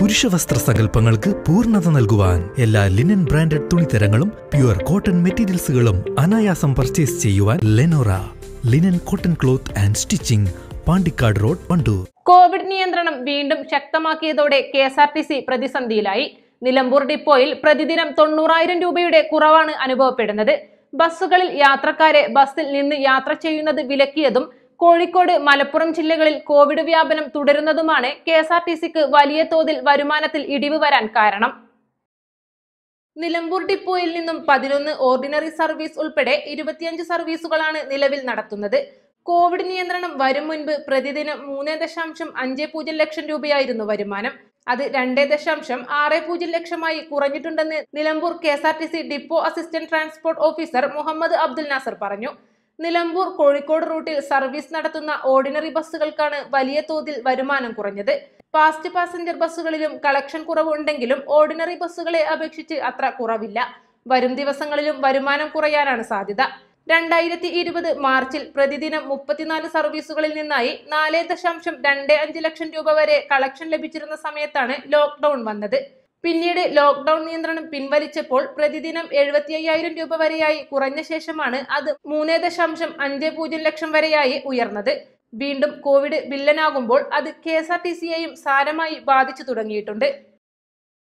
പുരുഷവസ്ത്ര സങ്കല്പങ്ങൾക്ക് പൂർണ്ണത നൽകുവാൻ എല്ലാ ലിനൻ ബ്രാൻഡഡ് തുണിത്തരങ്ങളും പ്യുവർ കോട്ടൺ മെറ്റീരിയൽസുകളും അനായാസം പർച്ചേസ് ചെയ്യുവാൻ Lenora linen cotton cloth and stitching Pandikkad road Wandoor Covid നിയന്ത്രണം വീണ്ടും ശക്തമാക്കിയതോടെ K S R T C പ്രതിസന്ധിയിലായി നിലമ്പൂർ ഡിപ്പോയിൽ പ്രതിദിനം തൊണ്ണൂറായിരം രൂപയുടെ കുറവാണ് അനുഭവപ്പെടുന്നത് ബസ്സുകളിൽ യാത്രക്കാരെ ബസ്സിൽ നിന്ന് യാത്ര ചെയ്യുന്നത് വിലക്കിയതും കോഴിക്കോട് മലപ്പുറം ജില്ലകളിൽ കോവിഡ് വ്യാപനം തുടരുന്നതുമാണ് കെ എസ് ആർ ടി സിക്ക് വലിയ തോതിൽ വരുമാനത്തിൽ ഇടിവ് വരാൻ കാരണം നിലമ്പൂർ ഡിപ്പോയിൽ നിന്നും പതിനൊന്ന് ഓർഡിനറി സർവീസ് ഉൾപ്പെടെ ഇരുപത്തിയഞ്ച് സർവീസുകളാണ് നിലവിൽ നടത്തുന്നത് കോവിഡ് നിയന്ത്രണം വരും മുൻപ് പ്രതിദിനം മൂന്ന് ദശാംശം അഞ്ച് പൂജ്യം ലക്ഷം രൂപയായിരുന്നു വരുമാനം അത് രണ്ട് ദശാംശം ആറ് പൂജ്യം ലക്ഷമായി കുറഞ്ഞിട്ടുണ്ടെന്ന് Nilambur K S R T C depot assistant transport officer Muhammad Abdul Nasser പറഞ്ഞു നിലമ്പൂർ കോഴിക്കോട് റൂട്ടിൽ സർവീസ് നടത്തുന്ന ഓർഡിനറി ബസ്സുകൾക്കാണ് വലിയ തോതിൽ വരുമാനം കുറഞ്ഞത് ഫാസ്റ്റ് പാസഞ്ചർ ബസ്സുകളിലും കളക്ഷൻ കുറവുണ്ടെങ്കിലും ഓർഡിനറി ബസ്സുകളെ അപേക്ഷിച്ച് അത്ര കുറവില്ല വരും ദിവസങ്ങളിലും വരുമാനം കുറയാനാണ് സാധ്യത രണ്ടായിരത്തി ഇരുപത് മാർച്ചിൽ പ്രതിദിനം മുപ്പത്തിനാല് സർവീസുകളിൽ നിന്നായി നാല് ദശാംശം രണ്ട് അഞ്ച് ലക്ഷം രൂപ വരെ കളക്ഷൻ ലഭിച്ചിരുന്ന സമയത്താണ് ലോക്ക്ഡൌൺ വന്നത് പിന്നീട് ലോക്ക്ഡൌൺ നിയന്ത്രണം പിൻവലിച്ചപ്പോൾ പ്രതിദിനം എഴുപത്തി അയ്യായിരം രൂപ വരെയായി കുറഞ്ഞ ശേഷമാണ് അത് മൂന്ന് ദശാംശം അഞ്ച് പൂജ്യം ലക്ഷം വരെയായി ഉയർന്നത് വീണ്ടും കോവിഡ് വില്ലനാകുമ്പോൾ അത് കെ എസ് ആർ ടി സിയെയും സാരമായി ബാധിച്ചു തുടങ്ങിയിട്ടുണ്ട്